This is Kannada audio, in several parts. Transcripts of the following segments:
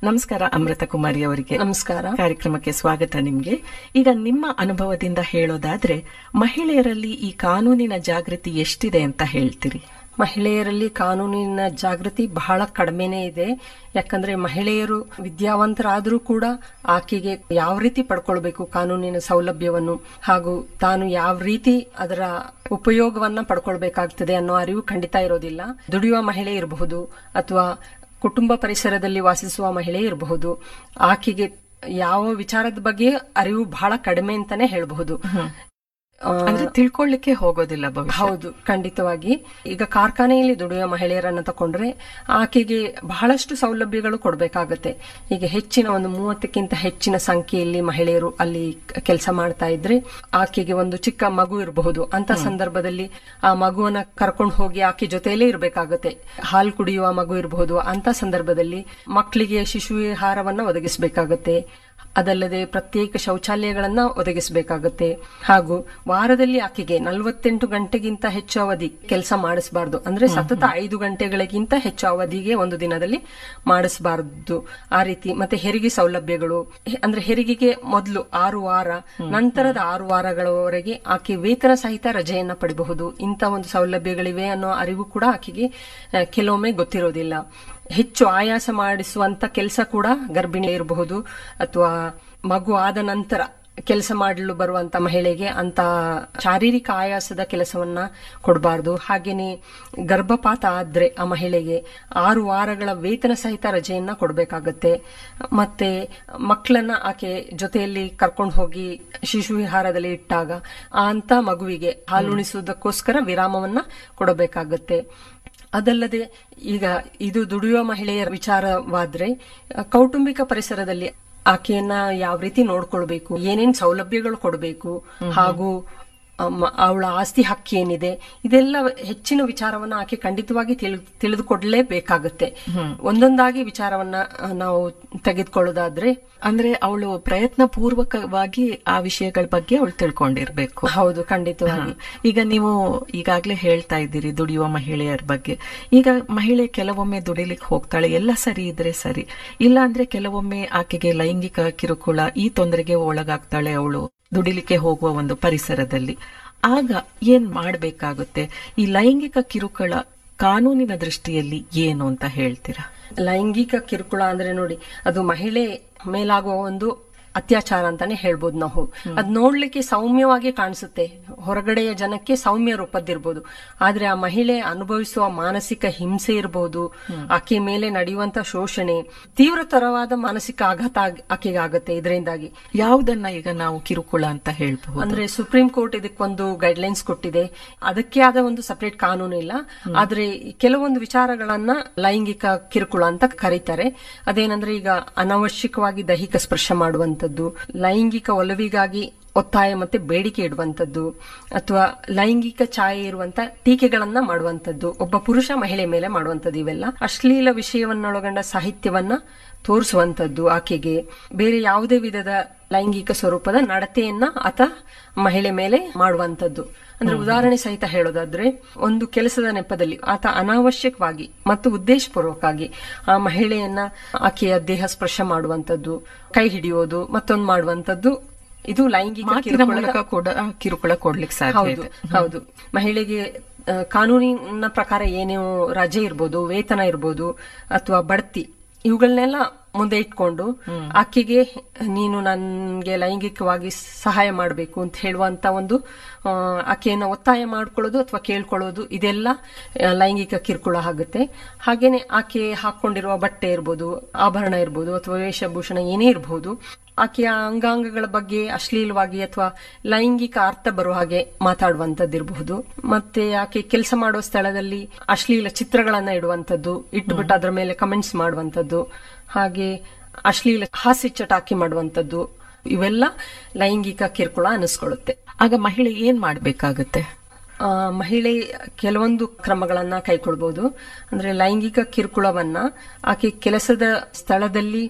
ನಮಸ್ಕಾರ ಅಮೃತ ಕುಮಾರಿ ಅವರಿಗೆ ನಮಸ್ಕಾರ ಕಾರ್ಯಕ್ರಮಕ್ಕೆ ಸ್ವಾಗತ ನಿಮ್ಗೆ ಈಗ ನಿಮ್ಮ ಅನುಭವದಿಂದ ಹೇಳೋದಾದ್ರೆ ಮಹಿಳೆಯರಲ್ಲಿ ಈ ಕಾನೂನಿನ ಜಾಗೃತಿ ಎಷ್ಟಿದೆ ಅಂತ ಹೇಳ್ತೀರಿ ಮಹಿಳೆಯರಲ್ಲಿ ಕಾನೂನಿನ ಜಾಗೃತಿ ಬಹಳ ಕಡಿಮೆನೇ ಇದೆ ಯಾಕಂದ್ರೆ ಮಹಿಳೆಯರು ವಿದ್ಯಾವಂತರಾದರೂ ಕೂಡ ಆಕೆಗೆ ಯಾವ ರೀತಿ ಪಡ್ಕೊಳ್ಬೇಕು ಕಾನೂನಿನ ಸೌಲಭ್ಯವನ್ನು ಹಾಗೂ ತಾನು ಯಾವ ರೀತಿ ಅದರ ಉಪಯೋಗವನ್ನ ಪಡ್ಕೊಳ್ಬೇಕಾಗ್ತದೆ ಅನ್ನೋ ಅರಿವು ಖಂಡಿತ ಇರೋದಿಲ್ಲ ದುಡಿಯುವ ಮಹಿಳೆ ಇರಬಹುದು ಅಥವಾ ಕುಟುಂಬ ಪರಿಸರದಲ್ಲಿ ವಾಸಿಸುವ ಮಹಿಳೆ ಇರಬಹುದು ಆಕೆಗೆ ಯಾವ ವಿಚಾರದ ಬಗ್ಗೆ ಅರಿವು ಬಹಳ ಕಡಿಮೆ ಅಂತಾನೆ ಹೇಳಬಹುದು ಅಂದ್ರೆ ತಿಳ್ಕೊಳ್ಳಿಕ್ಕೆ ಹೋಗೋದಿಲ್ಲ ಬಹುಶಃ ಹೌದು ಖಂಡಿತವಾಗಿ ಈಗ ಕಾರ್ಖಾನೆಯಲ್ಲಿ ದುಡಿಯುವ ಮಹಿಳೆಯರನ್ನ ತಕೊಂಡ್ರೆ ಆಕೆಗೆ ಬಹಳಷ್ಟು ಸೌಲಭ್ಯಗಳು ಕೊಡಬೇಕಾಗತ್ತೆ ಈಗ ಹೆಚ್ಚಿನ ಒಂದು ಮೂವತ್ತಕ್ಕಿಂತ ಹೆಚ್ಚಿನ ಸಂಖ್ಯೆಯಲ್ಲಿ ಮಹಿಳೆಯರು ಅಲ್ಲಿ ಕೆಲಸ ಮಾಡ್ತಾ ಇದ್ರೆ ಆಕೆಗೆ ಒಂದು ಚಿಕ್ಕ ಮಗು ಇರಬಹುದು ಅಂತ ಸಂದರ್ಭದಲ್ಲಿ ಆ ಮಗುವನ್ನ ಕರ್ಕೊಂಡು ಹೋಗಿ ಆಕೆ ಜೊತೆಯಲ್ಲೇ ಇರಬೇಕಾಗತ್ತೆ ಹಾಲು ಕುಡಿಯುವ ಮಗು ಇರಬಹುದು ಅಂತ ಸಂದರ್ಭದಲ್ಲಿ ಮಕ್ಕಳಿಗೆ ಶಿಶುವಿಹಾರವನ್ನ ಒದಗಿಸಬೇಕಾಗತ್ತೆ ಅದಲ್ಲದೆ ಪ್ರತ್ಯೇಕ ಶೌಚಾಲಯಗಳನ್ನ ಒದಗಿಸಬೇಕಾಗುತ್ತೆ ಹಾಗೂ ವಾರದಲ್ಲಿ ಆಕೆಗೆ ನಲವತ್ತೆಂಟು ಗಂಟೆಗಿಂತ ಹೆಚ್ಚು ಅವಧಿ ಕೆಲಸ ಮಾಡಿಸಬಾರ್ದು ಅಂದ್ರೆ ಸತತ ಐದು ಗಂಟೆಗಳಿಗಿಂತ ಹೆಚ್ಚು ಅವಧಿಗೆ ಒಂದು ದಿನದಲ್ಲಿ ಮಾಡಿಸಬಾರದು ಆ ರೀತಿ ಮತ್ತೆ ಹೆರಿಗೆ ಸೌಲಭ್ಯಗಳು ಹೆ- ಅಂದ್ರೆ ಹೆರಿಗೆಗೆ ಮೊದಲು ಆರು ವಾರ ನಂತರದ ಆರು ವಾರಗಳವರೆಗೆ ಆಕೆ ವೇತನ ಸಹಿತ ರಜೆಯನ್ನ ಪಡಿಬಹುದು ಇಂಥ ಒಂದು ಸೌಲಭ್ಯಗಳಿವೆ ಅನ್ನೋ ಅರಿವು ಕೂಡ ಆಕೆಗೆ ಆ, ಕೆಲವೊಮ್ಮೆ ಗೊತ್ತಿರೋದಿಲ್ಲ ಹೆಚ್ಚು ಆಯಾಸ ಮಾಡಿಸುವಂತ ಕೆಲಸ ಕೂಡ ಗರ್ಭಿಣಿ ಇರಬಹುದು ಅಥವಾ ಮಗು ಆದ ನಂತರ ಕೆಲಸ ಮಾಡಲು ಬರುವಂತ ಮಹಿಳೆಗೆ ಅಂತ ಶಾರೀರಿಕ ಆಯಾಸದ ಕೆಲಸವನ್ನ ಕೊಡಬಾರ್ದು ಹಾಗೇನೆ ಗರ್ಭಪಾತ ಆದ್ರೆ ಆ ಮಹಿಳೆಗೆ ಆರು ವಾರಗಳ ವೇತನ ಸಹಿತ ರಜೆಯನ್ನ ಕೊಡಬೇಕಾಗತ್ತೆ ಮತ್ತೆ ಮಕ್ಕಳನ್ನ ಆಕೆ ಜೊತೆಯಲ್ಲಿ ಕರ್ಕೊಂಡು ಹೋಗಿ ಶಿಶು ವಿಹಾರದಲ್ಲಿ ಇಟ್ಟಾಗ ಆ ಅಂತ ಮಗುವಿಗೆ ಹಾಲುಣಿಸುವುದಕ್ಕೋಸ್ಕರ ವಿರಾಮವನ್ನ ಕೊಡಬೇಕಾಗತ್ತೆ ಅದಲ್ಲದೆ ಈಗ ಇದು ದುಡಿಯುವ ಮಹಿಳೆಯರ ವಿಚಾರವಾದ್ರೆ ಅ, ಕೌಟುಂಬಿಕ ಪರಿಸರದಲ್ಲಿ ಆಕೆಯನ್ನ ಯಾವ ರೀತಿ ನೋಡ್ಕೊಳ್ಬೇಕು ಏನೇನ್ ಸೌಲಭ್ಯಗಳು ಕೊಡಬೇಕು ಹಾಗೂ ಅಮ್ಮ- ಅವಳ ಆಸ್ತಿ ಹಕ್ಕು ಏನಿದೆ ಇದೆಲ್ಲ ಹೆಚ್ಚಿನ ವಿಚಾರವನ್ನ ಆಕೆ ಖಂಡಿತವಾಗಿ ತಿಳಿ- ತಿಳಿದುಕೊಡ್ಲೇಬೇಕಾಗತ್ತೆ ಒಂದೊಂದಾಗಿ ವಿಚಾರವನ್ನ ಅ, ನಾವು ತೆಗೆದುಕೊಳ್ಳೋದಾದ್ರೆ ಅಂದ್ರೆ ಅವಳು ಪ್ರಯತ್ನ ಪೂರ್ವಕವಾಗಿ ಆ ವಿಷಯಗಳ ಬಗ್ಗೆ ಅವಳು ತಿಳ್ಕೊಂಡಿರ್ಬೇಕು ಹೌದು ಖಂಡಿತವಾಗಿ ಈಗ ನೀವು ಈಗಾಗ್ಲೇ ಹೇಳ್ತಾ ಇದ್ದೀರಿ ದುಡಿಯುವ ಮಹಿಳೆಯರ ಬಗ್ಗೆ ಈಗ ಮಹಿಳೆ ಕೆಲವೊಮ್ಮೆ ದುಡಿಲಿಕ್ಕೆ ಹೋಗ್ತಾಳೆ ಎಲ್ಲ ಸರಿ ಇದ್ರೆ ಸರಿ ಇಲ್ಲ ಅಂದ್ರೆ ಕೆಲವೊಮ್ಮೆ ಆಕೆಗೆ ಲೈಂಗಿಕ ಕಿರುಕುಳ ಈ ತೊಂದರೆಗೆ ಒಳಗಾಗ್ತಾಳೆ ಅವಳು ದುಡಿಲಿಕ್ಕೆ ಹೋಗುವ ಒಂದು ಪರಿಸರದಲ್ಲಿ ಆಗ ಏನ್ ಮಾಡ್ಬೇಕಾಗುತ್ತೆ ಈ ಲೈಂಗಿಕ ಕಿರುಕುಳ ಕಾನೂನಿನ ದೃಷ್ಟಿಯಲ್ಲಿ ಏನು ಅಂತ ಹೇಳ್ತೀರಾ ಲೈಂಗಿಕ ಕಿರುಕುಳ ಅಂದ್ರೆ ನೋಡಿ ಅದು ಮಹಿಳೆ ಮೇಲಾಗುವ ಒಂದು ಅತ್ಯಾಚಾರ ಅಂತಾನೆ ಹೇಳ್ಬೋದು ನಾವು ಅದ್ ನೋಡ್ಲಿಕ್ಕೆ ಸೌಮ್ಯವಾಗಿ ಕಾಣಿಸುತ್ತೆ ಹೊರಗಡೆಯ ಜನಕ್ಕೆ ಸೌಮ್ಯ ರೂಪದ್ದಿರ್ಬೋದು ಆದ್ರೆ ಆ ಮಹಿಳೆ ಅನುಭವಿಸುವ ಮಾನಸಿಕ ಹಿಂಸೆ ಇರಬಹುದು ಆಕೆ ಮೇಲೆ ನಡೆಯುವಂತ ಶೋಷಣೆ ತೀವ್ರತರವಾದ ಮಾನಸಿಕ ಆಘಾತ ಆಗ್- ಆಕೆಗೆ ಆಗತ್ತೆ ಇದರಿಂದಾಗಿ ಯಾವುದನ್ನ ಈಗ ನಾವು ಕಿರುಕುಳ ಅಂತ ಹೇಳ್ಬಹುದು ಅಂದ್ರೆ ಸುಪ್ರೀಂ ಕೋರ್ಟ್ ಇದಕ್ಕೊಂದು ಗೈಡ್ಲೈನ್ಸ್ ಕೊಟ್ಟಿದೆ ಅದಕ್ಕೆ ಆದ ಒಂದು ಸಪರೇಟ್ ಕಾನೂನು ಇಲ್ಲ ಆದ್ರೆ ಈ ಕೆಲವೊಂದು ವಿಚಾರಗಳನ್ನ ಲೈಂಗಿಕ ಕಿರುಕುಳ ಅಂತ ಕರೀತಾರೆ ಅದೇನಂದ್ರೆ ಈಗ ಅನವಶ್ಯಕವಾಗಿ ದೈಹಿಕ ಸ್ಪರ್ಶ ಮಾಡುವಂತದ್ದು ಲೈಂಗಿಕ ಒಲವಿಗಾಗಿ ಒತ್ತಾಯ ಮತ್ತೆ ಬೇಡಿಕೆ ಇಡುವಂತದ್ದು ಅಥವಾ ಲೈಂಗಿಕ ಛಾಯೆ ಇರುವಂತ ಟೀಕೆಗಳನ್ನ ಮಾಡುವಂತದ್ದು ಒಬ್ಬ ಪುರುಷ ಮಹಿಳೆ ಮೇಲೆ ಮಾಡುವಂತದ್ದು ಇವೆಲ್ಲ ಅಶ್ಲೀಲ ವಿಷಯವನ್ನೊಳಗೊಂಡ ಸಾಹಿತ್ಯವನ್ನ ತೋರಿಸುವಂತದ್ದು ಆಕೆಗೆ ಬೇರೆ ಯಾವುದೇ ವಿಧದ ಲೈಂಗಿಕ ಸ್ವರೂಪದ ನಡತೆಯನ್ನ ಆತ ಮಹಿಳೆ ಮೇಲೆ ಮಾಡುವಂತದ್ದು ಅಂದ್ರೆ ಉದಾಹರಣೆ ಸಹಿತ ಹೇಳೋದಾದ್ರೆ ಒಂದು ಕೆಲಸದ ನೆಪದಲ್ಲಿ ಆತ ಅನಾವಶ್ಯಕವಾಗಿ ಮತ್ತು ಉದ್ದೇಶಪೂರ್ವಕವಾಗಿ ಆ ಮಹಿಳೆಯನ್ನ ಆಕೆಯ ದೇಹ ಸ್ಪರ್ಶ ಮಾಡುವಂತದ್ದು ಕೈ ಹಿಡಿಯೋದು ಮತ್ತೊಂದು ಮಾಡುವಂತದ್ದು ಇದು ಲೈಂಗಿಕ ಮಾತಿನ ಕಿರುಕುಳದ ಮೂಲಕ ಕೂಡ ಕಿರುಕುಳ ಕೊಡ್ಲಿಕ್ಕೆ ಸಾಧ್ಯ ಹೌದು ಇದೆ ಹೌದು ಮಹಿಳೆಗೆ ಆ, ಕಾನೂನಿನ ಪ್ರಕಾರ ಏನೇ ರಜೆ ಇರ್ಬೋದು ವೇತನ ಇರ್ಬೋದು ಅಥವಾ ಬಡ್ತಿ ಇವುಗಳನ್ನೆಲ್ಲ ಮುಂದೆ ಇಟ್ಕೊಂಡು ಆಕೆಗೆ ನೀನು ನನ್ಗೆ ಲೈಂಗಿಕವಾಗಿ ಸಹಾಯ ಮಾಡಬೇಕು ಅಂತ ಹೇಳುವಂತ ಒಂದು ಆ, ಆಕೆಯನ್ನ ಒತ್ತಾಯ ಮಾಡ್ಕೊಳ್ಳೋದು ಅಥವಾ ಕೇಳ್ಕೊಳ್ಳೋದು ಇದೆಲ್ಲ ಆ, ಲೈಂಗಿಕ ಕಿರುಕುಳ ಆಗುತ್ತೆ ಹಾಗೇನೆ ಆಕೆ ಹಾಕೊಂಡಿರುವ ಬಟ್ಟೆ ಇರ್ಬೋದು ಆಭರಣ ಇರ್ಬೋದು ಅಥವಾ ವೇಷಭೂಷಣ ಏನೇ ಇರಬಹುದು ಆಕೆಯ ಅಂಗಾಂಗಗಳ ಬಗ್ಗೆ ಅಶ್ಲೀಲವಾಗಿ ಅಥವಾ ಲೈಂಗಿಕ ಅರ್ಥ ಬರುವ ಹಾಗೆ ಮಾತಾಡುವಂತದ್ದಿರಬಹುದು ಮತ್ತೆ ಆಕೆ ಕೆಲಸ ಮಾಡುವ ಸ್ಥಳದಲ್ಲಿ ಅಶ್ಲೀಲ ಚಿತ್ರಗಳನ್ನ ಇಡುವಂತದ್ದು ಇಟ್ಬಿಟ್ಟು ಅದರ ಮೇಲೆ ಕಮೆಂಟ್ಸ್ ಮಾಡುವಂತದ್ದು ಹಾಗೆ ಅಶ್ಲೀಲ ಹಾಸ್ಯ ಚಟಾಕಿ ಮಾಡುವಂತದ್ದು ಇವೆಲ್ಲ ಲೈಂಗಿಕ ಕಿರುಕುಳ ಅನಿಸ್ಕೊಳ್ಳುತ್ತೆ ಆಗ ಮಹಿಳೆ ಏನ್ ಮಾಡ್ಬೇಕಾಗತ್ತೆ ಆ, ಮಹಿಳೆ ಕೆಲವೊಂದು ಕ್ರಮಗಳನ್ನ ಕೈಗೊಳ್ಬಹುದು ಅಂದ್ರೆ ಲೈಂಗಿಕ ಕಿರುಕುಳವನ್ನ ಆಕೆ ಕೆಲಸದ ಸ್ಥಳದಲ್ಲಿ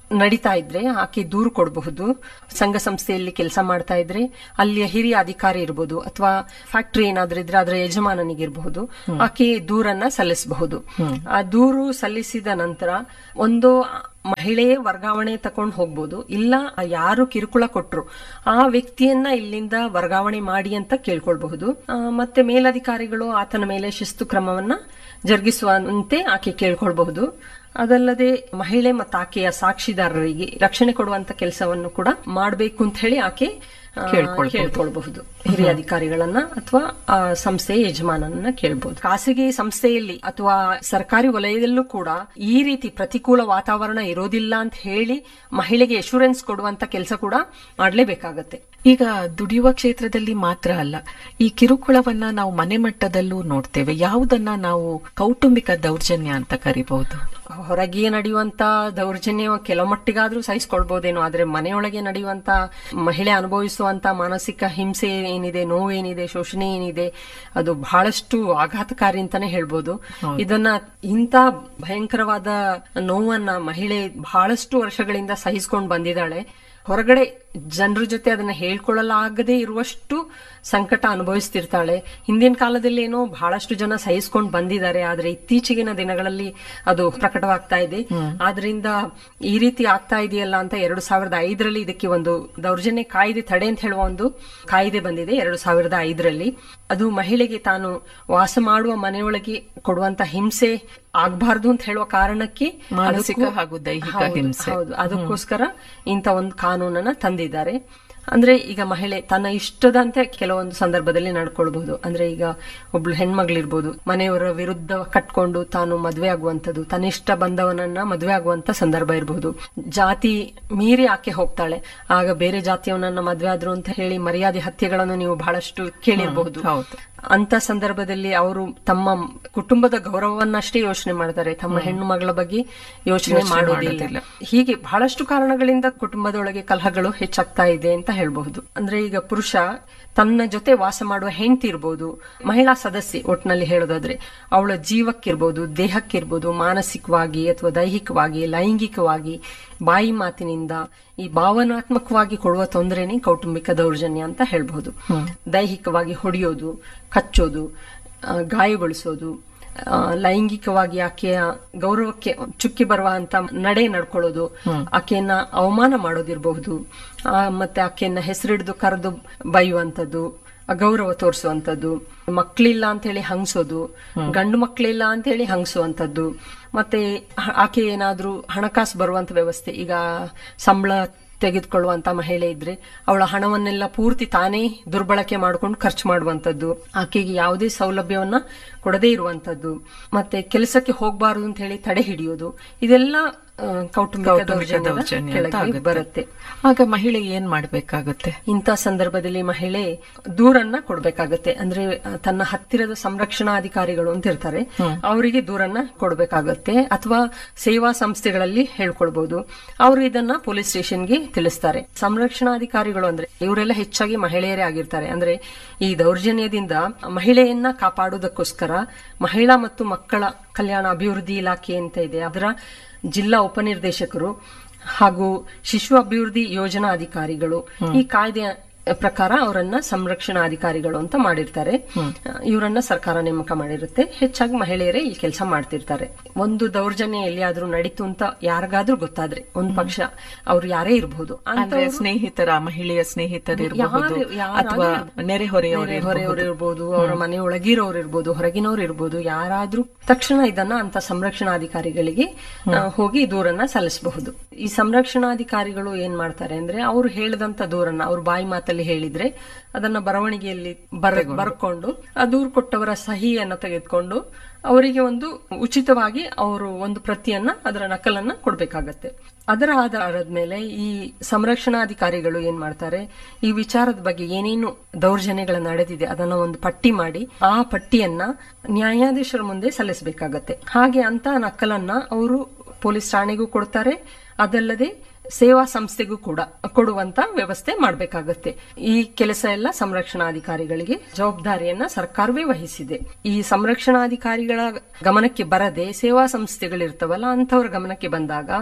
ನಡೀತಾ ಇದ್ರೆ ಆಕೆ ದೂರು ಕೊಡಬಹುದು ಸಂಘ ಸಂಸ್ಥೆಯಲ್ಲಿ ಕೆಲಸ ಮಾಡ್ತಾ ಇದ್ರೆ ಅಲ್ಲಿಯ ಹಿರಿಯ ಅಧಿಕಾರಿ ಇರಬಹುದು ಅಥವಾ ಫ್ಯಾಕ್ಟರಿ ಏನಾದ್ರೂ ಇದ್ರೆ ಅದರ ಯಜಮಾನನಿಗಿರಬಹುದು ಆಕೆ ದೂರನ್ನ ಸಲ್ಲಿಸಬಹುದು ಆ ದೂರು ಸಲ್ಲಿಸಿದ ನಂತರ ಒಂದು ಮಹಿಳೆಯೇ ವರ್ಗಾವಣೆ ತಕೊಂಡು ಹೋಗ್ಬೋದು ಇಲ್ಲ ಯಾರು ಕಿರುಕುಳ ಕೊಟ್ರು ಆ ವ್ಯಕ್ತಿಯನ್ನ ಇಲ್ಲಿಂದ ವರ್ಗಾವಣೆ ಮಾಡಿ ಅಂತ ಕೇಳ್ಕೊಳ್ಬಹುದು ಆ, ಮತ್ತೆ ಮೇಲಧಿಕಾರಿಗಳು ಆತನ ಮೇಲೆ ಶಿಸ್ತು ಕ್ರಮವನ್ನ ಜರುಗಿಸುವಂತೆ ಆಕೆ ಕೇಳ್ಕೊಳ್ಬಹುದು ಅದಲ್ಲದೆ ಮಹಿಳೆ ಮತ್ತು ಆಕೆಯ ಸಾಕ್ಷಿದಾರರಿಗೆ ರಕ್ಷಣೆ ಕೊಡುವಂತ ಕೆಲಸವನ್ನು ಕೂಡ ಮಾಡಬೇಕು ಅಂತ ಹೇಳಿ ಆಕೆ ಆ, ಕೇಳ್ಕೊಳ್ಬಹುದು. ಕೇಳ್ಕೊಳ್ಬಹುದು ಹಿರಿಯ ಅಧಿಕಾರಿಗಳನ್ನ ಅಥವಾ ಆ ಸಂಸ್ಥೆಯ ಯಜಮಾನನನ್ನ ಕೇಳಬಹುದು ಖಾಸಗಿ ಸಂಸ್ಥೆಯಲ್ಲಿ ಅಥವಾ ಸರ್ಕಾರಿ ವಲಯದಲ್ಲೂ ಕೂಡ ಈ ರೀತಿ ಪ್ರತಿಕೂಲ ವಾತಾವರಣ ಇರೋದಿಲ್ಲ ಅಂತ ಹೇಳಿ ಮಹಿಳೆಗೆ ಎಶೂರೆನ್ಸ್ ಕೊಡುವಂತ ಕೆಲಸ ಕೂಡ ಮಾಡ್ಲೇಬೇಕಾಗತ್ತೆ ಈಗ ದುಡಿಯುವ ಕ್ಷೇತ್ರದಲ್ಲಿ ಮಾತ್ರ ಅಲ್ಲ ಈ ಕಿರುಕುಳವನ್ನ ನಾವು ಮನೆ ಮಟ್ಟದಲ್ಲೂ ನೋಡ್ತೇವೆ ಯಾವುದನ್ನ ನಾವು ಕೌಟುಂಬಿಕ ದೌರ್ಜನ್ಯ ಅಂತ ಕರಿಬಹುದು ಹೊರಗೆ ನಡೆಯುವಂತ ದೌರ್ಜನ್ಯ ಕೆಲವು ಮಟ್ಟಿಗಾದ್ರೂ ಸಹಿಸ್ಕೊಳ್ಬಹುದೇನೋ ಆದ್ರೆ ಮನೆಯೊಳಗೆ ನಡೆಯುವಂತ ಮಹಿಳೆ ಅನುಭವಿಸುವಂತ ಮಾನಸಿಕ ಹಿಂಸೆ ಏನಿದೆ ನೋವೇನಿದೆ ಶೋಷಣೆ ಏನಿದೆ ಅದು ಬಹಳಷ್ಟು ಆಘಾತಕಾರಿ ಅಂತಾನೆ ಹೇಳ್ಬೋದು ಇದನ್ನ ಇಂಥ ಭಯಂಕರವಾದ ನೋವನ್ನ ಮಹಿಳೆ ಬಹಳಷ್ಟು ವರ್ಷಗಳಿಂದ ಸಹಿಸ್ಕೊಂಡು ಬಂದಿದ್ದಾಳೆ ಹೊರಗಡೆ ಜನರ ಜೊತೆ ಅದನ್ನ ಹೇಳ್ಕೊಳ್ಳಲಾಗದೇ ಇರುವಷ್ಟು ಸಂಕಟ ಅನುಭವಿಸ್ತಿರ್ತಾಳೆ ಹಿಂದಿನ ಕಾಲದಲ್ಲಿ ಏನೋ ಬಹಳಷ್ಟು ಜನ ಸಹಿಸ್ಕೊಂಡು ಬಂದಿದ್ದಾರೆ ಆದ್ರೆ ಇತ್ತೀಚೆಗಿನ ದಿನಗಳಲ್ಲಿ ಅದು ಪ್ರಕಟವಾಗ್ತಾ ಇದೆ ಆದ್ರಿಂದ ಈ ರೀತಿ ಆಗ್ತಾ ಇದೆಯಲ್ಲ ಅಂತ ಎರಡು ಸಾವಿರದ ಐದರಲ್ಲಿ ಇದಕ್ಕೆ ಒಂದು ದೌರ್ಜನ್ಯ ಕಾಯ್ದೆ ತಡೆ ಅಂತ ಹೇಳುವ ಒಂದು ಕಾಯ್ದೆ ಬಂದಿದೆ ಎರಡು ಸಾವಿರದ ಐದರಲ್ಲಿ ಅದು ಮಹಿಳೆಗೆ ತಾನು ವಾಸ ಮಾಡುವ ಮನೆಯೊಳಗೆ ಕೊಡುವಂತ ಹಿಂಸೆ ಆಗ್ಬಾರ್ದು ಅಂತ ಹೇಳುವ ಕಾರಣಕ್ಕೆ ಮಾನಸಿಕ ಅದಕ್ಕೂ- ಹಾಗೂ ದೈಹಿಕ ಹೌದು, ಹಿಂಸೆ. ಹೌದು ಅದಕ್ಕೋಸ್ಕರ ಇಂಥ ಒಂದು ಕಾನೂನನ್ನ ತಂದಿದ್ದಾರೆ ಅಂದ್ರೆ ಈಗ ಮಹಿಳೆ ತನ್ನ ಇಷ್ಟದಂತೆ ಕೆಲವೊಂದು ಸಂದರ್ಭದಲ್ಲಿ ನಡ್ಕೊಳ್ಬಹುದು ಅಂದ್ರೆ ಈಗ ಒಬ್ಳು ಹೆಣ್ಮಗಳಿರ್ಬೋದು ಮನೆಯವರ ವಿರುದ್ಧ ಕಟ್ಕೊಂಡು ತಾನು ಮದುವೆ ಆಗುವಂತದ್ದು ತನ್ನಿಷ್ಟ ಬಂದವನನ್ನ ಮದುವೆ ಆಗುವಂತ ಸಂದರ್ಭ ಇರಬಹುದು ಜಾತಿ ಮೀರಿ ಆಕೆ ಹೋಗ್ತಾಳೆ ಆಗ ಬೇರೆ ಜಾತಿಯವನನ್ನ ಮದುವೆ ಆದ್ರು ಅಂತ ಹೇಳಿ ಮರ್ಯಾದೆ ಹತ್ಯೆಗಳನ್ನು ನೀವು ಬಹಳಷ್ಟು ಕೇಳಿರಬಹುದು ಹೌದು. ಅಂತ ಸಂದರ್ಭದಲ್ಲಿ ಅವರು ತಮ್ಮ ಕುಟುಂಬದ ಗೌರವವನ್ನಷ್ಟೇ ಯೋಚನೆ ಮಾಡ್ತಾರೆ ತಮ್ಮ ಹೆಣ್ಣು ಮಗಳ ಬಗ್ಗೆ ಯೋಚನೆ ಯೋಚ್ನೆ ಮಾಡೋದಿಲ್ಲ ಮಾಡೋದಿಲ್ಲ. ಹೀಗೆ ಬಹಳಷ್ಟು ಕಾರಣಗಳಿಂದ ಕುಟುಂಬದೊಳಗೆ ಕಲಹಗಳು ಹೆಚ್ಚಾಗ್ತಾ ಇದೆ ಅಂತ ಹೇಳ್ಬಹುದು ಅಂದ್ರೆ ಈಗ ಪುರುಷ ತನ್ನ ಜೊತೆ ವಾಸ ಮಾಡುವ ಹೆಂಡತಿ ಇರ್ಬೋದು ಮಹಿಳಾ ಸದಸ್ಯೆ ಒಟ್ಟಿನಲ್ಲಿ ಹೇಳೋದಾದ್ರೆ ಅವಳ ಜೀವಕ್ಕಿರ್ಬೋದು ದೇಹಕ್ಕಿರ್ಬೋದು ಮಾನಸಿಕವಾಗಿ ಅಥವಾ ದೈಹಿಕವಾಗಿ ಲೈಂಗಿಕವಾಗಿ ಬಾಯಿ ಮಾತಿನಿಂದ ಈ ಭಾವನಾತ್ಮಕವಾಗಿ ಕೊಡುವ ತೊಂದರೆನೇ ಕೌಟುಂಬಿಕ ದೌರ್ಜನ್ಯ ಅಂತ ಹೇಳ್ಬಹುದು ದೈಹಿಕವಾಗಿ ಹೊಡೆಯೋದು ಕಚ್ಚೋದು ಆ, ಗಾಯಗೊಳಿಸೋದು ಆ, ಲೈಂಗಿಕವಾಗಿ ಆಕೆಯ ಗೌರವಕ್ಕೆ ಚುಕ್ಕಿ ಬರುವಂತ ನಡೆ ನಡ್ಕೊಳ್ಳೋದು ಆಕೆಯನ್ನ ಅವಮಾನ ಮಾಡೋದಿರಬಹುದು ಆ, ಮತ್ತೆ ಆಕೆಯನ್ನ ಹೆಸರಿಡಿದು ಕರೆದು ಬೈಯುವಂತದ್ದು ಅಗೌರವ ತೋರಿಸುವಂತದ್ದು ಮಕ್ಕಳಿಲ್ಲ ಅಂತ ಹೇಳಿ ಹಂಗ್ಸೋದು ಗಂಡು ಮಕ್ಕಳಿಲ್ಲ ಅಂತ ಹೇಳಿ ಹಂಗ್ಸುವಂತದ್ದು ಮತ್ತೆ ಹ- ಆಕೆ ಏನಾದ್ರೂ ಹಣಕಾಸು ಬರುವಂತ ವ್ಯವಸ್ಥೆ ಈಗ ಸಂಬಳ ತೆಗೆದುಕೊಳ್ಳುವಂತ ಮಹಿಳೆ ಇದ್ರೆ ಅವಳ ಹಣವನ್ನೆಲ್ಲ ಪೂರ್ತಿ ತಾನೇ ದುರ್ಬಳಕೆ ಮಾಡಿಕೊಂಡು ಖರ್ಚು ಮಾಡುವಂತದ್ದು ಆಕೆಗೆ ಯಾವುದೇ ಸೌಲಭ್ಯವನ್ನ ಕೊಡದೇ ಇರುವಂತದ್ದು ಮತ್ತೆ ಕೆಲಸಕ್ಕೆ ಹೋಗಬಾರದು ಅಂತ ಹೇಳಿ ತಡೆ ಹಿಡಿಯೋದು ಇದೆಲ್ಲ ಆ, ಕೌಟುಂಬಿಕ ಕೌಟುಂಬಿಕ ದೌರ್ಜನ್ಯದ ದೌರ್ಜನ್ಯ ಅಂತ ಕೆಳಗೆ ಆಗುತ್ತೆ. ಬರುತ್ತೆ ಆಗ ಮಹಿಳೆ ಏನ್ ಮಾಡ್ಬೇಕಾಗುತ್ತೆ ಇಂಥ ಸಂದರ್ಭದಲ್ಲಿ ಮಹಿಳೆ ದೂರನ್ನ ಕೊಡ್ಬೇಕಾಗತ್ತೆ ಅಂದ್ರೆ ಆ, ತನ್ನ ಹತ್ತಿರದ ಸಂರಕ್ಷಣಾಧಿಕಾರಿಗಳು ಅಂತ ಇರ್ತಾರೆ ಅವರಿಗೆ ದೂರನ್ನ ಕೊಡ್ಬೇಕಾಗತ್ತೆ ಅಥವಾ ಸೇವಾ ಸಂಸ್ಥೆಗಳಲ್ಲಿ ಹೇಳ್ಕೊಳ್ಬಹುದು ಅವರು ಇದನ್ನ ಪೊಲೀಸ್ ಸ್ಟೇಷನ್ಗೆ ತಿಳಿಸ್ತಾರೆ ಸಂರಕ್ಷಣಾಧಿಕಾರಿಗಳು ಅಂದ್ರೆ ಇವರೆಲ್ಲ ಹೆಚ್ಚಾಗಿ ಮಹಿಳೆಯರೇ ಆಗಿರ್ತಾರೆ ಅಂದ್ರೆ ಈ ದೌರ್ಜನ್ಯದಿಂದ ಮಹಿಳೆಯನ್ನ ಕಾಪಾಡುವುದಕ್ಕೋಸ್ಕರ ಮಹಿಳಾ ಮತ್ತು ಮಕ್ಕಳ ಕಲ್ಯಾಣ ಅಭಿವೃದ್ಧಿ ಇಲಾಖೆ ಅಂತ ಇದೆ ಅದರ ಜಿಲ್ಲಾ ಉಪನಿರ್ದೇಶಕರು ಹಾಗೂ ಶಿಶು ಅಭಿವೃದ್ಧಿ ಯೋಜನಾ ಅಧಿಕಾರಿಗಳು ಈ ಕಾಯ್ದೆ ಪ್ರಕಾರ ಅವರನ್ನ ಸಂರಕ್ಷಣಾಧಿಕಾರಿಗಳು ಅಂತ ಮಾಡಿರ್ತಾರೆ ಇವರನ್ನ ಸರ್ಕಾರ ನೇಮಕ ಮಾಡಿರುತ್ತೆ ಹೆಚ್ಚಾಗಿ ಮಹಿಳೆಯರೇ ಈ ಕೆಲಸ ಮಾಡ್ತಿರ್ತಾರೆ ಒಂದು ದೌರ್ಜನ್ಯ ಎಲ್ಲಿಯಾದ್ರೂ ನಡೀತು ಅಂತ ಯಾರಿಗಾದ್ರೂ ಗೊತ್ತಾದ್ರೆ ಒಂದು ಪಕ್ಷ ಅವ್ರು ಯಾರೇ ಇರಬಹುದು ಅಂದ್ರೆ ಸ್ನೇಹಿತರ ಮಹಿಳೆಯ ಸ್ನೇಹಿತರಿರಬಹುದು ಯಾರು- ಯಾರಾದ್ರೂ ಅಥವಾ ನೆರೆಹೊರೆಯವರು ಹೊರೆಯವರು ಇರ್ಬೋದು ಅವರ ಮನೆಯೊಳಗಿರೋರು ಇರ್ಬೋದು ಹೊರಗಿನವರು ಇರ್ಬೋದು ಯಾರಾದ್ರೂ ತಕ್ಷಣ ಇದನ್ನ ಅಂತ ಸಂರಕ್ಷಣಾಧಿಕಾರಿಗಳಿಗೆ ಆ, ಹೋಗಿ ದೂರನ್ನ ಸಲ್ಲಿಸಬಹುದು ಈ ಸಂರಕ್ಷಣಾಧಿಕಾರಿಗಳು ಏನ್ ಮಾಡ್ತಾರೆ ಅಂದ್ರೆ ಅವರು ಹೇಳಿದಂತ ದೂರನ್ನ ಅವ್ರ ಬಾಯಿ ಮಾತಲ್ಲಿ ಹೇಳಿದ್ರೆ ಅದನ್ನ ಬರವಣಿಗೆಯಲ್ಲಿ ಬರ ಬರ್ಕೊಂಡು ಆ ದೂರು ಕೊಟ್ಟವರ ಸಹಿಯನ್ನ ತೆಗೆದುಕೊಂಡು ಅವರಿಗೆ ಒಂದು ಉಚಿತವಾಗಿ ಅವರು ಒಂದು ಪ್ರತಿಯನ್ನ ಅದರ ನಕಲನ್ನ ಕೊಡ್ಬೇಕಾಗತ್ತೆ ಅದರ ಆಧಾರದ ಮೇಲೆ ಈ ಸಂರಕ್ಷಣಾಧಿಕಾರಿಗಳು ಏನ್ ಮಾಡ್ತಾರೆ ಈ ವಿಚಾರದ ಬಗ್ಗೆ ಏನೇನು ದೌರ್ಜನ್ಯಗಳ ನಡೆದಿದೆ ಅದನ್ನ ಒಂದು ಪಟ್ಟಿ ಮಾಡಿ ಆ ಪಟ್ಟಿಯನ್ನ ನ್ಯಾಯಾಧೀಶರ ಮುಂದೆ ಸಲ್ಲಿಸಬೇಕಾಗತ್ತೆ ಹಾಗೆ ಅಂತ ನಕಲನ್ನ ಅವರು ಪೊಲೀಸ್ ಠಾಣೆಗೂ ಕೊಡ್ತಾರೆ ಅದಲ್ಲದೆ ಸೇವಾ ಸಂಸ್ಥೆಗೂ ಕೂಡ ಕೊಡುವಂತ ವ್ಯವಸ್ಥೆ ಮಾಡಬೇಕಾಗತ್ತೆ ಈ ಕೆಲಸ ಎಲ್ಲ ಸಂರಕ್ಷಣಾಧಿಕಾರಿಗಳಿಗೆ ಜವಾಬ್ದಾರಿಯನ್ನ ಸರ್ಕಾರವೇ ವಹಿಸಿದೆ ಈ ಸಂರಕ್ಷಣಾಧಿಕಾರಿಗಳ ಗಮನಕ್ಕೆ ಬರದೆ ಸೇವಾ ಸಂಸ್ಥೆಗಳಿರ್ತಾವಲ್ಲ ಅಂತವ್ರ ಗಮನಕ್ಕೆ ಬಂದಾಗ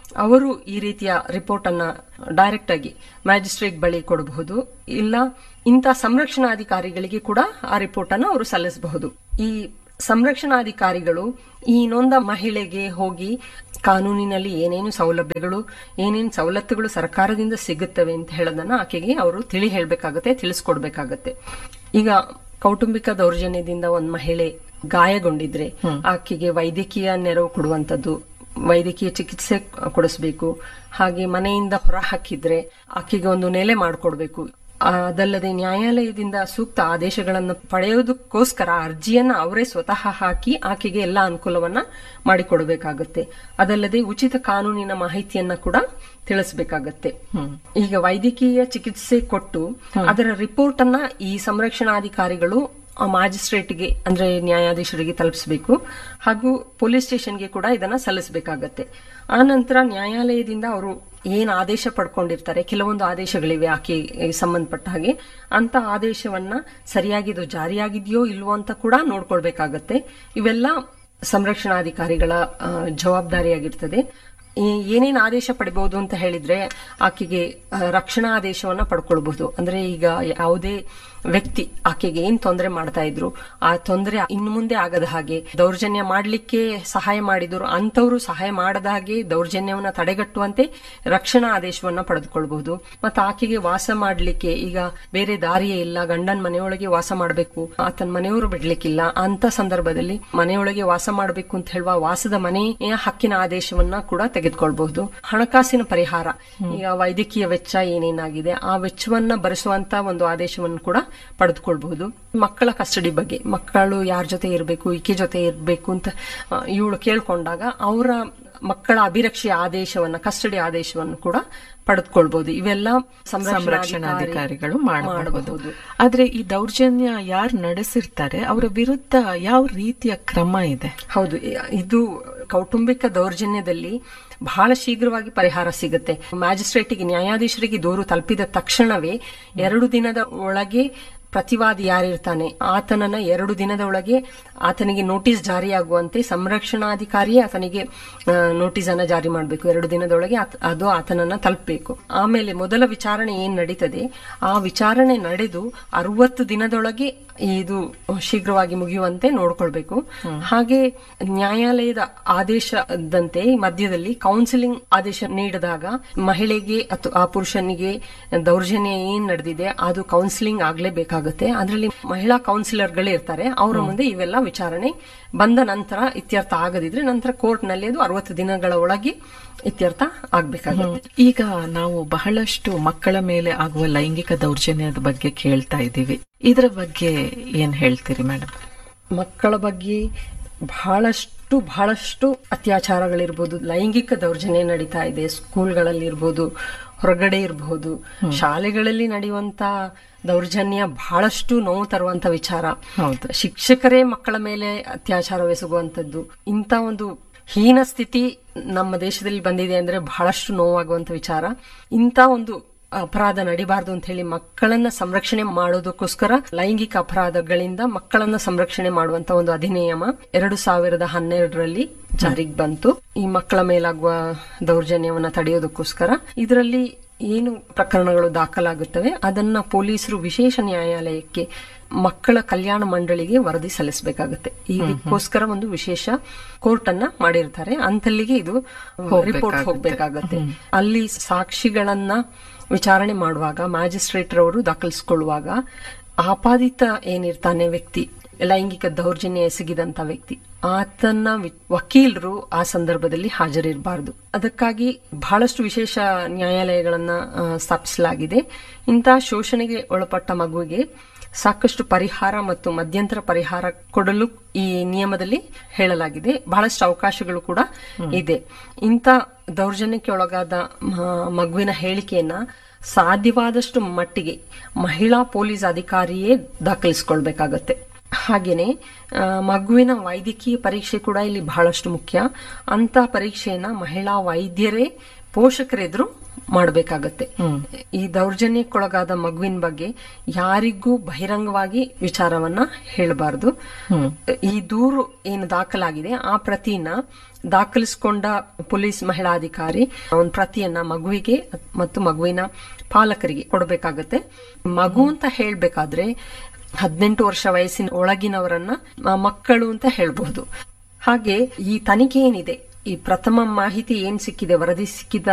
ಅವರು ಈ ರೀತಿಯ ರಿಪೋರ್ಟ್ ಅನ್ನ ಡೈರೆಕ್ಟ್ ಆಗಿ ಮ್ಯಾಜಿಸ್ಟ್ರೇಟ್ ಬಳಿ ಕೊಡಬಹುದು ಇಲ್ಲ ಇಂಥ ಸಂರಕ್ಷಣಾಧಿಕಾರಿಗಳಿಗೆ ಕೂಡ ಆ ರಿಪೋರ್ಟ್ ಅನ್ನು ಅವರು ಸಲ್ಲಿಸಬಹುದು ಈ ಸಂರಕ್ಷಣಾಧಿಕಾರಿಗಳು ಈ ನೊಂದ ಮಹಿಳೆಗೆ ಹೋಗಿ ಕಾನೂನಿನಲ್ಲಿ ಏನೇನು ಸೌಲಭ್ಯಗಳು ಏನೇನು ಸವಲತ್ತುಗಳು ಸರ್ಕಾರದಿಂದ ಸಿಗುತ್ತವೆ ಅಂತ ಹೇಳೋದನ್ನ ಆಕೆಗೆ ಅವರು ತಿಳಿ ಹೇಳಬೇಕಾಗತ್ತೆ ತಿಳಿಸ್ಕೊಡ್ಬೇಕಾಗತ್ತೆ ಈಗ ಕೌಟುಂಬಿಕ ದೌರ್ಜನ್ಯದಿಂದ ಒಂದ್ ಮಹಿಳೆ ಗಾಯಗೊಂಡಿದ್ರೆ ಆಕೆಗೆ ವೈದ್ಯಕೀಯ ನೆರವು ಕೊಡುವಂತದ್ದು ವೈದ್ಯಕೀಯ ಚಿಕಿತ್ಸೆ ಕೊಡಿಸ್ಬೇಕು ಹಾಗೆ ಮನೆಯಿಂದ ಹೊರ ಹಾಕಿದ್ರೆ ಆಕೆಗೆ ಒಂದು ನೆಲೆ ಮಾಡಿಕೊಡ್ಬೇಕು ಅದಲ್ಲದೆ ನ್ಯಾಯಾಲಯದಿಂದ ಸೂಕ್ತ ಆದೇಶಗಳನ್ನು ಪಡೆಯೋದಕ್ಕೋಸ್ಕರ ಅರ್ಜಿಯನ್ನ ಅವರೇ ಸ್ವತಃ ಹಾಕಿ ಆಕೆಗೆ ಎಲ್ಲ ಅನುಕೂಲವನ್ನ ಮಾಡಿಕೊಡಬೇಕಾಗುತ್ತೆ ಅದಲ್ಲದೆ ಉಚಿತ ಕಾನೂನಿನ ಮಾಹಿತಿಯನ್ನ ಕೂಡ ತಿಳಿಸಬೇಕಾಗತ್ತೆ ಈಗ ವೈದ್ಯಕೀಯ ಚಿಕಿತ್ಸೆ ಕೊಟ್ಟು ಅದರ ರಿಪೋರ್ಟ್ ಅನ್ನ ಈ ಸಂರಕ್ಷಣಾಧಿಕಾರಿಗಳು ಆ ಮ್ಯಾಜಿಸ್ಟ್ರೇಟ್ಗೆ ಅಂದ್ರೆ ನ್ಯಾಯಾಧೀಶರಿಗೆ ತಲುಪಿಸಬೇಕು ಹಾಗೂ ಪೊಲೀಸ್ ಸ್ಟೇಷನ್ಗೆ ಕೂಡ ಇದನ್ನ ಸಲ್ಲಿಸಬೇಕಾಗತ್ತೆ ಆ ನಂತರ ನ್ಯಾಯಾಲಯದಿಂದ ಅವರು ಏನ್ ಆದೇಶ ಪಡ್ಕೊಂಡಿರ್ತಾರೆ ಕೆಲವೊಂದು ಆದೇಶಗಳಿವೆ ಆಕೆ ಸಂಬಂಧಪಟ್ಟ ಹಾಗೆ ಅಂತ ಆದೇಶವನ್ನ ಸರಿಯಾಗಿ ಇದು ಜಾರಿಯಾಗಿದೆಯೋ ಇಲ್ವೋ ಅಂತ ಕೂಡ ನೋಡ್ಕೊಳ್ಬೇಕಾಗತ್ತೆ ಇವೆಲ್ಲ ಸಂರಕ್ಷಣಾಧಿಕಾರಿಗಳ ಆ, ಜವಾಬ್ದಾರಿಯಾಗಿರ್ತದೆ ಈ- ಏನೇನ್ ಆದೇಶ ಪಡಿಬಹುದು ಅಂತ ಹೇಳಿದ್ರೆ ಆಕೆಗೆ ಆ, ರಕ್ಷಣಾ ಆದೇಶವನ್ನ ಪಡ್ಕೊಳ್ಬಹುದು ಅಂದ್ರೆ ಈಗ ಯಾವುದೇ ವ್ಯಕ್ತಿ ಆಕೆಗೆ ಏನ್ ತೊಂದರೆ ಮಾಡ್ತಾ ಇದ್ರು ಆ ತೊಂದರೆ ಇನ್ನು ಮುಂದೆ ಆಗದ ಹಾಗೆ ದೌರ್ಜನ್ಯ ಮಾಡ್ಲಿಕ್ಕೆ ಸಹಾಯ ಮಾಡಿದ್ರು ಅಂತವರು ಸಹಾಯ ಮಾಡದ ಹಾಗೆ ದೌರ್ಜನ್ಯವನ್ನ ತಡೆಗಟ್ಟುವಂತೆ ರಕ್ಷಣಾ ಆದೇಶವನ್ನ ಪಡೆದುಕೊಳ್ಬಹುದು ಮತ್ತೆ ಆಕೆಗೆ ವಾಸ ಮಾಡ್ಲಿಕ್ಕೆ ಈಗ ಬೇರೆ ದಾರಿಯೇ ಇಲ್ಲ ಗಂಡನ್ ಮನೆಯೊಳಗೆ ವಾಸ ಮಾಡಬೇಕು ಆತನ ಮನೆಯವರು ಬಿಡ್ಲಿಕ್ಕಿಲ್ಲ ಅಂತ ಸಂದರ್ಭದಲ್ಲಿ ಮನೆಯೊಳಗೆ ವಾಸ ಮಾಡಬೇಕು ಅಂತ ಹೇಳುವ ವಾಸದ ಮನೆಯ ಹಕ್ಕಿನ ಆದೇಶವನ್ನ ಕೂಡ ತೆಗೆದುಕೊಳ್ಬಹುದು ಹಣಕಾಸಿನ ಪರಿಹಾರ ಈಗ ವೈದ್ಯಕೀಯ ವೆಚ್ಚ ಏನೇನಾಗಿದೆ ಆ ವೆಚ್ಚವನ್ನ ಭರಿಸುವಂತ ಒಂದು ಆದೇಶವನ್ನು ಕೂಡ ಪಡೆದುಕೊಳ್ಬಹುದು ಮಕ್ಕಳ ಕಸ್ಟಡಿ ಬಗ್ಗೆ ಮಕ್ಕಳು ಯಾರ ಜೊತೆ ಇರಬೇಕು ಈಕೆ ಜೊತೆ ಇರಬೇಕು ಅಂತ ಆ, ಇವಳು ಕೇಳ್ಕೊಂಡಾಗ ಅವರ ಮಕ್ಕಳ ಅಭಿರಕ್ಷೆಯ ಆದೇಶವನ್ನ ಕಸ್ಟಡಿ ಆದೇಶವನ್ನು ಕೂಡ ಪಡೆದುಕೊಳ್ಬಹುದು ಇವೆಲ್ಲ ಸಂರಕ್ಷಣಾಧಿಕಾರಿಗಳು ಮಾಡಬಹುದು ಆದ್ರೆ ಈ ದೌರ್ಜನ್ಯ ಯಾರು ನಡೆಸಿರ್ತಾರೆ ಅವರ ವಿರುದ್ಧ ಯಾವ ರೀತಿಯ ಕ್ರಮ ಇದೆ ಹೌದು ಇ- ಇದು ಕೌಟುಂಬಿಕ ದೌರ್ಜನ್ಯದಲ್ಲಿ ಬಹಳ ಶೀಘ್ರವಾಗಿ ಪರಿಹಾರ ಸಿಗುತ್ತೆ ಮ್ಯಾಜಿಸ್ಟ್ರೇಟಿಗೆ ನ್ಯಾಯಾಧೀಶರಿಗೆ ದೂರು ತಲುಪಿದ ತಕ್ಷಣವೇ ಎರಡು ದಿನದ ಒಳಗೆ ಪ್ರತಿವಾದಿ ಯಾರಿರ್ತಾನೆ ಆತನನ್ನ ಎರಡು ದಿನದ ಒಳಗೆ ಆತನಿಗೆ ನೋಟಿಸ್ ಜಾರಿಯಾಗುವಂತೆ ಸಂರಕ್ಷಣಾಧಿಕಾರಿಯೇ ಆತನಿಗೆ ಆ, ನೋಟಿಸ್ ಅನ್ನ ಜಾರಿ ಮಾಡಬೇಕು ಎರಡು ದಿನದೊಳಗೆ ಆತ- ಅದು ಆತನನ್ನ ತಲುಪಬೇಕು ಆಮೇಲೆ ಮೊದಲ ವಿಚಾರಣೆ ಏನ್ ನಡೀತದೆ ಆ ವಿಚಾರಣೆ ನಡೆದು ಅರವತ್ತು ದಿನದೊಳಗೆ ಇದು ಶೀಘ್ರವಾಗಿ ಮುಗಿಯುವಂತೆ ನೋಡ್ಕೊಳ್ಬೇಕು ಹಾಗೆ ನ್ಯಾಯಾಲಯದ ಆದೇಶದಂತೆ ಮಧ್ಯದಲ್ಲಿ ಕೌನ್ಸಿಲಿಂಗ್ ಆದೇಶ ನೀಡಿದಾಗ ಮಹಿಳೆಗೆ ಅಥವಾ ಆ ಪುರುಷನಿಗೆ ದೌರ್ಜನ್ಯ ಏನ್ ನಡೆದಿದೆ ಅದು ಕೌನ್ಸಿಲಿಂಗ್ ಆಗ್ಲೇಬೇಕಾಗುತ್ತೆ ಅದರಲ್ಲಿ ಮಹಿಳಾ ಕೌನ್ಸಿಲರ್ಗಳೇ ಇರ್ತಾರೆ ಅವರ ಮುಂದೆ ಇವೆಲ್ಲ ವಿಚಾರಣೆ ಬಂದ ನಂತರ ಇತ್ಯರ್ಥ ಆಗದಿದ್ರೆ ನಂತರ ಕೋರ್ಟ್ ನಲ್ಲಿ ಅದು ಅರವತ್ತು ದಿನಗಳ ಒಳಗೆ ಇತ್ಯರ್ಥ ಆಗ್ಬೇಕಾಗುತ್ತೆ ಈಗ ನಾವು ಬಹಳಷ್ಟು ಮಕ್ಕಳ ಮೇಲೆ ಆಗುವ ಲೈಂಗಿಕ ದೌರ್ಜನ್ಯದ ಬಗ್ಗೆ ಕೇಳ್ತಾ ಇದ್ದೀವಿ ಇದರ ಬಗ್ಗೆ ಏನ್ ಹೇಳ್ತೀರಿ ಮೇಡಮ್ ಮಕ್ಕಳ ಬಗ್ಗೆ ಬಹಳಷ್ಟು ಬಹಳಷ್ಟು ಅತ್ಯಾಚಾರಗಳಿರ್ಬೋದು ಲೈಂಗಿಕ ದೌರ್ಜನ್ಯ ನಡೀತಾ ಇದೆ ಸ್ಕೂಲ್ಗಳಲ್ಲಿ ಇರ್ಬೋದು ಹೊರಗಡೆ ಇರಬಹುದು ಶಾಲೆಗಳಲ್ಲಿ ನಡೆಯುವಂತ ದೌರ್ಜನ್ಯ ಬಹಳಷ್ಟು ನೋವು ತರುವಂತ ವಿಚಾರ ಹೌದು. ಶಿಕ್ಷಕರೇ ಮಕ್ಕಳ ಮೇಲೆ ಅತ್ಯಾಚಾರವೆಸಗುವಂತದ್ದು ಇಂಥ ಒಂದು ಹೀನ ಸ್ಥಿತಿ ನಮ್ಮ ದೇಶದಲ್ಲಿ ಬಂದಿದೆ ಅಂದ್ರೆ ಬಹಳಷ್ಟು ನೋವಾಗುವಂತ ವಿಚಾರ ಇಂಥ ಒಂದು ಅಪರಾಧ ನಡಿಬಾರ್ದು ಅಂತ ಹೇಳಿ ಮಕ್ಕಳನ್ನ ಸಂರಕ್ಷಣೆ ಮಾಡೋದಕ್ಕೋಸ್ಕರ ಲೈಂಗಿಕ ಅಪರಾಧಗಳಿಂದ ಮಕ್ಕಳನ್ನ ಸಂರಕ್ಷಣೆ ಮಾಡುವಂತ ಒಂದು ಅಧಿನಿಯಮ ಎರಡು ಸಾವಿರದ ಹನ್ನೆರಡರಲ್ಲಿ ಜಾರಿಗೆ ಬಂತು ಈ ಮಕ್ಕಳ ಮೇಲಾಗುವ ದೌರ್ಜನ್ಯವನ್ನ ತಡೆಯೋದಕ್ಕೋಸ್ಕರ ಇದರಲ್ಲಿ ಏನು ಪ್ರಕರಣಗಳು ದಾಖಲಾಗುತ್ತವೆ ಅದನ್ನ ಪೊಲೀಸರು ವಿಶೇಷ ನ್ಯಾಯಾಲಯಕ್ಕೆ ಮಕ್ಕಳ ಕಲ್ಯಾಣ ಮಂಡಳಿಗೆ ವರದಿ ಸಲ್ಲಿಸಬೇಕಾಗುತ್ತೆ ಇದಕ್ಕೋಸ್ಕರ ಒಂದು ವಿಶೇಷ ಕೋರ್ಟ್ ಅನ್ನ ಮಾಡಿರ್ತಾರೆ ಅಂತಲ್ಲಿಗೆ ಇದು ರಿಪೋರ್ಟ್ ಹೋಗ್ಬೇಕಾಗತ್ತೆ ಅಲ್ಲಿ ಸಾಕ್ಷಿಗಳನ್ನ ವಿಚಾರಣೆ ಮಾಡುವಾಗ ಮ್ಯಾಜಿಸ್ಟ್ರೇಟ್ ರವರು ದಾಖಲಿಸಿಕೊಳ್ಳುವಾಗ ಆಪಾದಿತ ಏನಿರ್ತಾನೆ ವ್ಯಕ್ತಿ ಲೈಂಗಿಕ ದೌರ್ಜನ್ಯ ಎಸಗಿದಂತ ವ್ಯಕ್ತಿ ಆತನ ವಿ- ವಕೀಲರು ಆ ಸಂದರ್ಭದಲ್ಲಿ ಹಾಜರಿರಬಾರದು ಅದಕ್ಕಾಗಿ ಬಹಳಷ್ಟು ವಿಶೇಷ ನ್ಯಾಯಾಲಯಗಳನ್ನ ಆ, ಸ್ಥಾಪಿಸಲಾಗಿದೆ ಇಂತಹ ಶೋಷಣೆಗೆ ಒಳಪಟ್ಟ ಮಗುವಿಗೆ ಸಾಕಷ್ಟು ಪರಿಹಾರ ಮತ್ತು ಮಧ್ಯಂತರ ಪರಿಹಾರ ಕೊಡಲು ಈ ನಿಯಮದಲ್ಲಿ ಹೇಳಲಾಗಿದೆ ಬಹಳಷ್ಟು ಅವಕಾಶಗಳು ಕೂಡ ಇದೆ ಇಂಥ ದೌರ್ಜನ್ಯಕ್ಕೆ ಒಳಗಾದ ಮ- ಮಗುವಿನ ಹೇಳಿಕೆಯನ್ನ ಸಾಧ್ಯವಾದಷ್ಟು ಮಟ್ಟಿಗೆ ಮಹಿಳಾ ಪೊಲೀಸ್ ಅಧಿಕಾರಿಯೇ ದಾಖಲಿಸಿಕೊಳ್ಬೇಕಾಗತ್ತೆ ಹಾಗೇನೆ ಆ, ಮಗುವಿನ ವೈದ್ಯಕೀಯ ಪರೀಕ್ಷೆ ಕೂಡ ಇಲ್ಲಿ ಬಹಳಷ್ಟು ಮುಖ್ಯ ಅಂತ ಪರೀಕ್ಷೆಯನ್ನ ಮಹಿಳಾ ವೈದ್ಯರೇ ಪೋಷಕರೆದುರು ಮಾಡಬೇಕಾಗತ್ತೆ ಈ ದೌರ್ಜನ್ಯಕ್ಕೊಳಗಾದ ಮಗುವಿನ ಬಗ್ಗೆ ಯಾರಿಗೂ ಬಹಿರಂಗವಾಗಿ ವಿಚಾರವನ್ನ ಹೇಳಬಾರದು ಈ ದೂರು ಏನು ದಾಖಲಾಗಿದೆ ಆ ಪ್ರತಿಯನ್ನ ದಾಖಲಿಸಿಕೊಂಡ ಪೊಲೀಸ್ ಮಹಿಳಾಧಿಕಾರಿ ಒಂದು ಪ್ರತಿಯನ್ನ ಮಗುವಿಗೆ ಮತ್ತು ಮಗುವಿನ ಪಾಲಕರಿಗೆ ಕೊಡಬೇಕಾಗತ್ತೆ ಮಗು ಅಂತ ಹೇಳ್ಬೇಕಾದ್ರೆ ಹದಿನೆಂಟು ವರ್ಷ ವಯಸ್ಸಿನ ಒಳಗಿನವರನ್ನ ಆ, ಮಕ್ಕಳು ಅಂತ ಹೇಳ್ಬಹುದು ಹಾಗೆ ಈ ತನಿಖೆ ಏನಿದೆ ಈ ಪ್ರಥಮ ಮಾಹಿತಿ ಏನ್ ಸಿಕ್ಕಿದೆ ವರದಿ ಸಿಕ್ಕಿದ